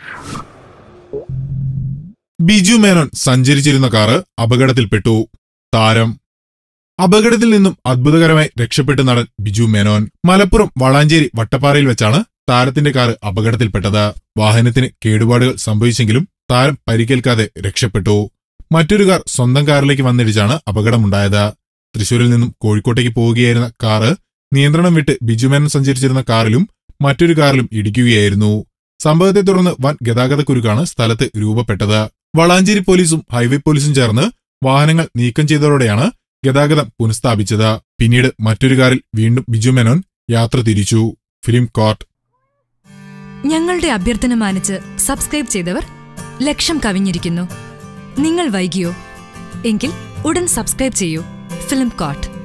ബിജു മേനോൻ സഞ്ചരിച്ചിരുന്ന കാറ് അപകടത്തിൽപ്പെട്ടു താരം അപകടത്തിൽ നിന്നും അത്ഭുതകരമായി രക്ഷപ്പെട്ട നടൻ ബിജു മേനോൻ മലപ്പുറം വളാഞ്ചേരി വട്ടപ്പാറയിൽ വെച്ചാണ് താരത്തിന്റെ കാറ് അപകടത്തിൽപ്പെട്ടത് വാഹനത്തിന് കേടുപാടുകൾ സംഭവിച്ചെങ്കിലും താരം പരിക്കേൽക്കാതെ രക്ഷപ്പെട്ടു മറ്റൊരു കാർ സ്വന്തം കാറിലേക്ക് വന്നിടിച്ചാണ് അപകടമുണ്ടായത് തൃശൂരിൽ നിന്നും കോഴിക്കോട്ടേക്ക് പോവുകയായിരുന്ന കാറ് നിയന്ത്രണം വിട്ട് ബിജു മേനോൻ സഞ്ചരിച്ചിരുന്ന കാറിലും മറ്റൊരു കാറിലും ഇടിക്കുകയായിരുന്നു സംഭവത്തെ തുടർന്ന് വൻ ഗതാഗതക്കുരുക്കാണ് സ്ഥലത്ത് രൂപപ്പെട്ടത് വളാഞ്ചേരി പോലീസും ഹൈവേ പോലീസും ചേർന്ന് വാഹനങ്ങൾ നീക്കം ചെയ്തതോടെയാണ് ഗതാഗതം പുനഃസ്ഥാപിച്ചത് പിന്നീട് മറ്റൊരു കാറിൽ വീണ്ടും ബിജു മേനോൻ യാത്ര തിരിച്ചു ഫിലിം കോർട്ട് ഞങ്ങളുടെ അഭ്യർത്ഥന മാനിച്ച് സബ്സ്ക്രൈബ് ചെയ്തവർ ലക്ഷം കവിഞ്ഞിരിക്കുന്നു നിങ്ങൾ വൈകിയോ എങ്കിൽ ഉടൻ സബ്സ്ക്രൈബ് ചെയ്യൂ ഫിലിം കോട്ട്